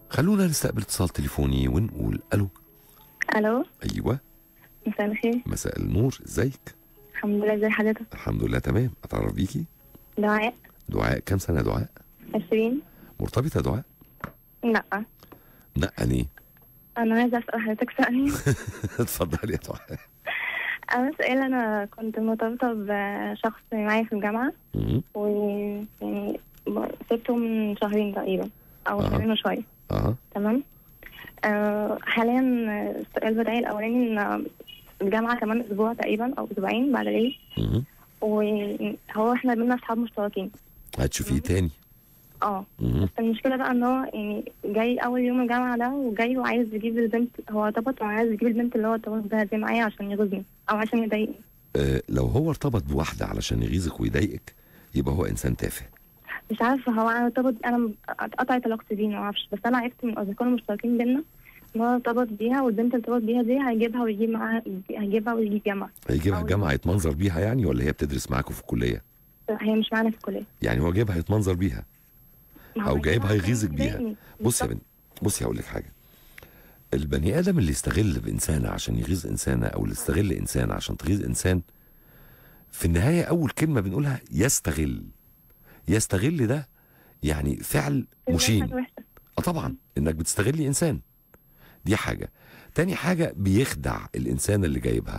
خلونا نستقبل اتصال تليفوني ونقول الو الو ايوه مساء الخير مساء النور ازيك الحمد لله ازي حضرتك الحمد لله تمام اتعرف بيكي دعاء دعاء كام سنه دعاء 20 مرتبطه دعاء لا لا ليه انا عايزه اسال حضرتك سؤالين اتفضلي يا دعاء انا سؤال انا كنت مرتبطه بشخص معايا في الجامعه مم. ويعني سبته من شهرين تقريبا او أها. شهرين وشويه اه تمام آه حاليا السؤال بتاعي الاولاني ان الجامعه كمان اسبوع تقريبا او اسبوعين بعد العيد مم. وهو احنا بينا اصحاب مشتركين هتشوفيه تاني اه مم. بس المشكلة بقى ان هو يعني جاي اول يوم الجامعة ده وجاي وعايز يجيب البنت هو ارتبط وعايز يجيب البنت اللي هو ارتبط بيها دي معايا عشان يغيظني او عشان يضايقني آه لو هو ارتبط بواحده علشان يغيظك ويضايقك يبقى هو انسان تافه مش عارفة هو انا ارتبط انا اتقطعت علاقتي بيه ما اعرفش بس انا عرفت من الاصدقاء المشتركين بينا ان هو ارتبط بيها والبنت اللي ارتبط بيها دي هيجيبها ويجيب معاها هيجيبها ويجيب جامعة هيجيبها أو- الجامعه يتمنظر بيها يعني ولا هي بتدرس معاكم في الكليه هي مش معانا في الكلية يعني هو جايبها يتمنظر بيها ما هو أو جايبها هيجيبها يغيظك عشان بيها. يضايقني. بص يا بنت بصي هقول لك حاجه البني ادم اللي يستغل بانسانه عشان يغيظ انسانه او اللي يستغل انسان عشان تغيظ انسان في النهايه اول كلمه بنقولها يستغل يستغل ده يعني فعل حاجة مشين وحشة. اه طبعا انك بتستغلي انسان دي حاجه تاني حاجه بيخدع الانسان اللي جايبها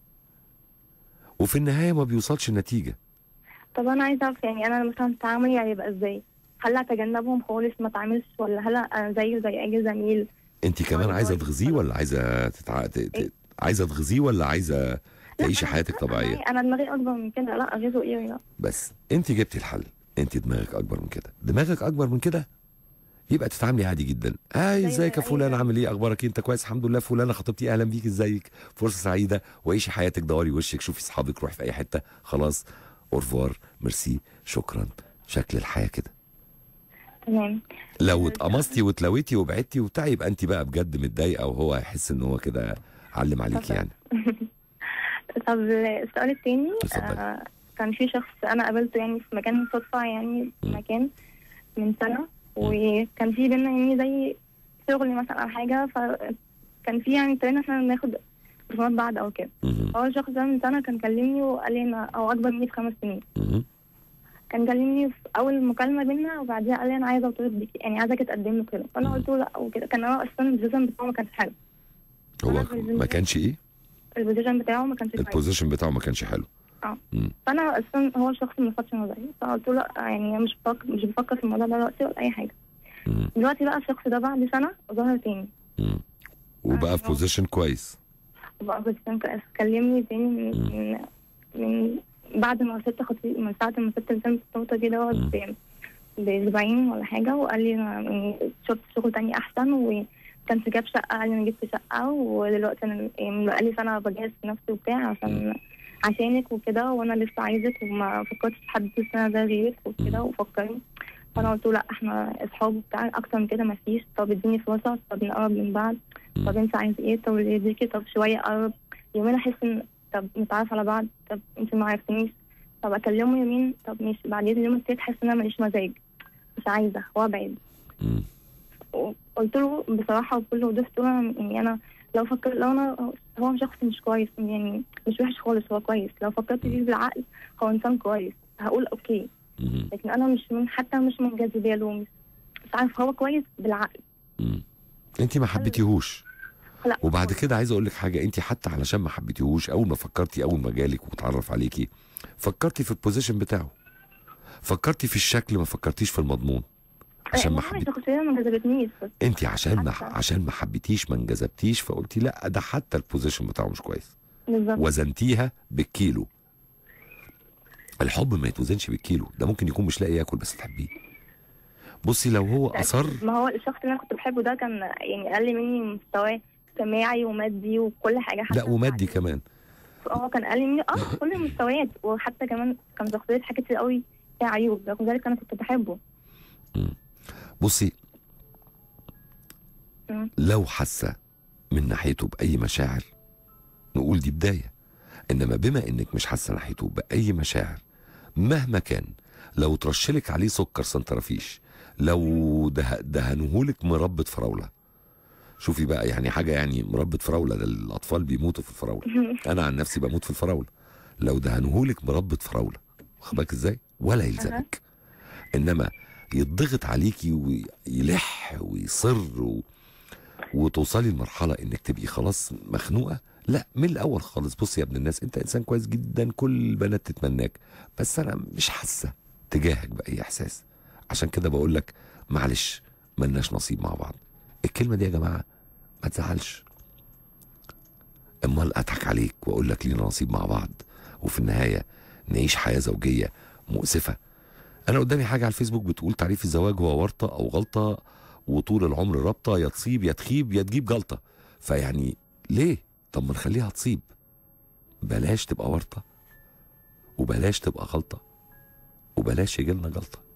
وفي النهايه ما بيوصلش النتيجه طب انا عايزه اعرف يعني انا مثلا تعاملي هيبقى ازاي؟ هل اتجنبهم خالص ما اتعاملش ولا هل أنا زيه زي اي زميل؟ انت كمان طيب، عايزه طيب. تغذيه ولا عايزه تتع... ت... ت... إيه؟ عايزه تغذيه ولا عايزه لا، تعيشي أنا- حياتك طبيعيه انا دماغي اكبر من كده لا غيظه ايه لا بس انت جبتي الحل انت دماغك اكبر من كده دماغك اكبر من كده يبقى تتعاملي عادي جدا هاي زي ازيك يا أي فلان حد. عامل ايه اخبارك إيه؟ انت كويس الحمد لله فلانه خطيبتي اهلا بيك ازيك فرصه سعيده وعيشي حياتك دوري وشك شوفي اصحابك روحي في اي حته خلاص اورفوار ميرسي شكرا شكل الحياه كده تمام لو اتقمصتي واتلويتي وبعدتي وبتاع يبقى انت بقى بجد متضايقه وهو هيحس ان هو كده علم عليك طبعا. يعني طب السؤال التاني اتفضلي. آه كان في شخص انا قابلته يعني في مكان صدفه يعني في م. مكان من سنه وكان في بينا يعني زي شغل مثلا او حاجه فكان في يعني ابتدينا احنا ناخد تليفونات بعض او كده مهم. هو الشخص ده من سنه كان كلمني وقال لي انا او اكبر مني بخمس سنين مهم. كان كلمني في اول مكالمه بينا وبعديها قال لي انا عايزه ارتبط بيكي يعني عايزاك تقدم له كده فانا مم. قلت له لا وكده كان هو اصلا البوزيشن بتاعه ما كانش حلو هو أنا بالنسبة ما لي- كانش ايه البوزيشن بتاعه ما كانش كويس البوزيشن بتاعه ما كانش حلو اه مم. فانا اصلا هو الشخص ما فاتش نظري فقلت له لا يعني أنا مش بفكر مش بفكر في الموضوع ده دلوقتي ولا اي حاجه مم. دلوقتي بقى الشخص ده بعد سنه ظهر تاني مم. وبقى في أيوة. بوزيشن كويس وبقى كنت كان كلمني تاني من, من من بعد ما سبت خطيب من ساعه ما سبت البنت الصوته دي دوت مم. ب- باسبوعين ولا حاجه وقال لي انا يعني شفت شغل تاني احسن وكان في جاب شقه قال لي انا جبت شقه ودلوقتي انا يعني بقالي سنه بجهز في نفسي وبتاع عشان عشانك وكده وانا لسه عايزك وما فكرتش في حد في السنه ده غيرك وكده وفكرني فانا قلت له لا احنا اصحاب وبتاع اكتر من كده مفيش طب اديني فرصه طب نقرب من بعض طب انت عايز ايه طب يديكي طب شويه قرب يومين احس ان طب نتعرف على بعض طب انت ما عرفتنيش طب اكلمه يومين طب ماشي بعدين اليوم التالت احس ان انا ماليش مزاج مش عايزه وابعد مم. قلت له بصراحه وبكل وضوح قلت له أنا- يعني انا لو فكر لو انا هو شخص مش كويس يعني مش وحش خالص هو كويس لو فكرت فيه بالعقل هو انسان كويس هقول اوكي مم. لكن انا مش من حتى مش منجذبه له مش مش عارف هو كويس بالعقل مم. انت ما حبيتيهوش لا وبعد كده عايز اقول لك حاجه انت حتى علشان ما حبيتيهوش اول ما فكرتي اول ما جالك واتعرف عليكي فكرتي في البوزيشن بتاعه فكرتي في الشكل ما فكرتيش في المضمون عشان ما إنما حبيتي شخصيا ما جذبتنيش بس انت عشان ما حتى- عشان ما حبيتيش ما انجذبتيش فقلتي لا ده حتى البوزيشن بتاعه مش كويس بالظبط وزنتيها بالكيلو الحب ما يتوزنش بالكيلو ده ممكن يكون مش لاقي ياكل بس تحبيه بصي لو هو اصر ما هو الشخص اللي انا كنت بحبه ده كان يعني اقل مني مستواه اجتماعي ومادي وكل حاجه حتى لا ومادي كمان هو كان اقل مني اه كل المستويات وحتى كمان كان شخصيته حاجات كتير قوي فيها عيوب رغم ذلك انا كنت بحبه بصي مم. لو حاسه من ناحيته باي مشاعر نقول دي بدايه انما بما انك مش حاسه ناحيته باي مشاعر مهما كان لو ترشلك عليه سكر سنترافيش لو ده دهنهولك مربة فراوله شوفي بقى يعني حاجه يعني مربة فراوله ده الاطفال بيموتوا في الفراوله انا عن نفسي بموت في الفراوله لو دهنهولك مربة فراوله واخد بالك ازاي ولا يلزمك انما يضغط عليكي ويلح ويصر و... وتوصلي لمرحله انك تبقي خلاص مخنوقه لا من الاول خالص بص يا ابن الناس انت انسان كويس جدا كل البنات تتمناك بس انا مش حاسه تجاهك باي احساس عشان كده بقول لك معلش ملناش نصيب مع بعض الكلمه دي يا جماعه ما تزعلش امال اضحك عليك واقول لك لينا نصيب مع بعض وفي النهايه نعيش حياه زوجيه مؤسفه انا قدامي حاجه على الفيسبوك بتقول تعريف الزواج هو ورطه او غلطه وطول العمر رابطه يا تصيب يا تخيب يا تجيب جلطه فيعني ليه طب ما نخليها تصيب بلاش تبقى ورطه وبلاش تبقى غلطه وبلاش يجيلنا جلطه